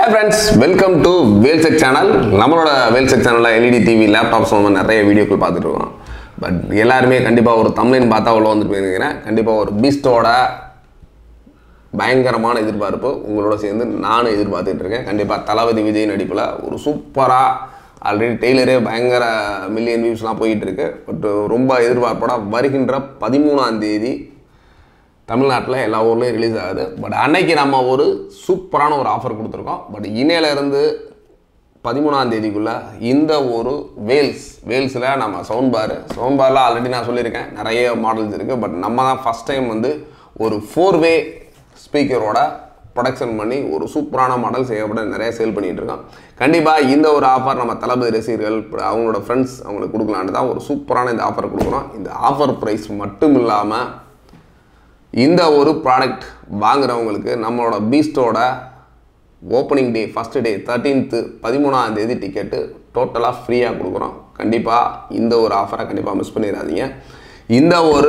hi friends welcome to வேல்செக் channel நம்மளோட வேல்செக் சேனலில் எல்இடி டிவி லேப்டாப்ஸ் வந்து நிறைய வீடியோக்கள் பார்த்துட்டு இருக்கோம் பட் எல்லாருமே கண்டிப்பாக ஒரு தமிழின் பார்த்தா உள்ள வந்துட்டு போயிருக்கிறேன் கண்டிப்பாக ஒரு பீஸ்டோட பயங்கரமான எதிர்பார்ப்பு உங்களோட சேர்ந்து நானும் எதிர்பார்த்துட்டு இருக்கேன் கண்டிப்பாக தளபதி விஜய் நடிப்பில் ஒரு சூப்பராக ஆல்ரெடி டெய்லரே பயங்கர மில்லியன் வியூஸ்லாம் போயிட்டு இருக்கு பட் ரொம்ப எதிர்பார்ப்போட வருகின்ற பதிமூணாம் தேதி தமிழ்நாட்டில் எல்லா ஊர்லேயும் ரிலீஸ் ஆகுது பட் அன்னைக்கு நம்ம ஒரு சூப்பரான ஒரு ஆஃபர் கொடுத்துருக்கோம் பட் இன்னையிலேருந்து பதிமூணாம் தேதிக்குள்ளே இந்த ஒரு வேல்ஸ் வேல்ஸில் நம்ம சவுண்ட் பார் சவுண்ட் பாரில் ஆல்ரெடி நான் சொல்லியிருக்கேன் நிறைய மாடல்ஸ் இருக்குது பட் நம்ம தான் ஃபஸ்ட் டைம் வந்து ஒரு ஃபோர் வே ஸ்பீக்கரோட ப்ரொடக்ஷன் பண்ணி ஒரு சூப்பரான மாடல் செய்யப்பட நிறைய சேல் பண்ணிகிட்டு இருக்கோம் கண்டிப்பாக இந்த ஒரு ஆஃபர் நம்ம தளபதி ரசிகர்கள் அப்புறம் அவங்களோட ஃப்ரெண்ட்ஸ் அவங்களுக்கு கொடுக்கலான்னு தான் ஒரு சூப்பரான இந்த ஆஃபர் கொடுக்குறோம் இந்த ஆஃபர் ப்ரைஸ் மட்டும் இல்லாமல் இந்த ஒரு ப்ராடக்ட் வாங்குறவங்களுக்கு நம்மளோட பீஸ்டோட opening day first day thirteenth பதிமூணாம் தேதி டிக்கெட்டு டோட்டலாக ஃப்ரீயாக கொடுக்குறோம் கண்டிப்பாக இந்த ஒரு ஆஃபரை கண்டிப்பாக மிஸ் பண்ணிடாதீங்க இந்த ஒரு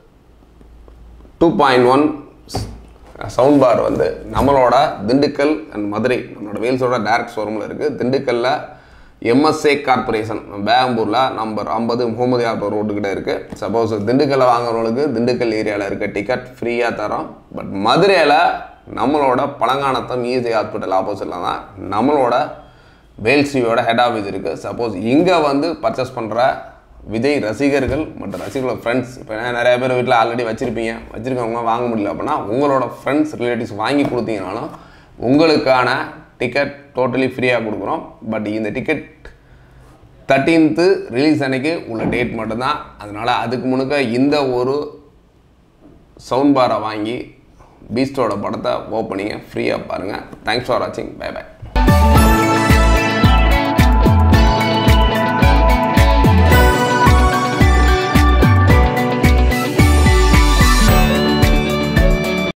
two point one sound bar வந்து நம்மளோட திண்டுக்கல் அண்ட் மதுரை நம்மளோட வேல்ஸோட டேரக்ட் ஷோரூமில் இருக்குது திண்டுக்கல்லில் எம்எஸ்ஏ கார்பரேஷன் பேம்பூரில் நம்பர் ஐம்பது முகமது யாபர் ரோட்டுக்கிட்ட இருக்குது சப்போஸ் திண்டுக்கல்ல வாங்குறவங்களுக்கு திண்டுக்கல் ஏரியாவில் இருக்க டிக்கெட் ஃப்ரீயாக தரோம் பட் மதுரையில் நம்மளோட பழங்கானத்தம் இஎஸ்ஐ ஹாஸ்பிட்டல் ஆப்போசிட்டில் தான் நம்மளோட வேல்சியோட ஹெட் ஆஃபீஸ் இருக்குது சப்போஸ் இங்கே வந்து பர்ச்சேஸ் பண்ணுற விஜய் ரசிகர்கள் மற்றும் ரசிகர்களோட ஃப்ரெண்ட்ஸ் இப்போ நிறைய பேர் வீட்டில் ஆல்ரெடி வச்சுருப்பீங்க வச்சுருக்கவங்க வாங்க முடியல அப்படின்னா உங்களோட ஃப்ரெண்ட்ஸ் ரிலேட்டிவ்ஸ் வாங்கி கொடுத்தீங்கனாலும் உங்களுக்கான டிக்கெட் டோட்டலி ஃப்ரீயாக கொடுக்குறோம் பட் இந்த டிக்கெட் தேர்ட்டீன்த்து ரிலீஸ் அன்னைக்கு உள்ள டேட் மட்டும்தான் அதனால் அதுக்கு முன்னுக்க இந்த ஒரு சவுண்ட் பாரை வாங்கி பீஸ்டோட படத்தை ஓப்பனிங்கை ஃப்ரீயாக பாருங்கள் தேங்க்ஸ் ஃபார் வாட்சிங் பை பை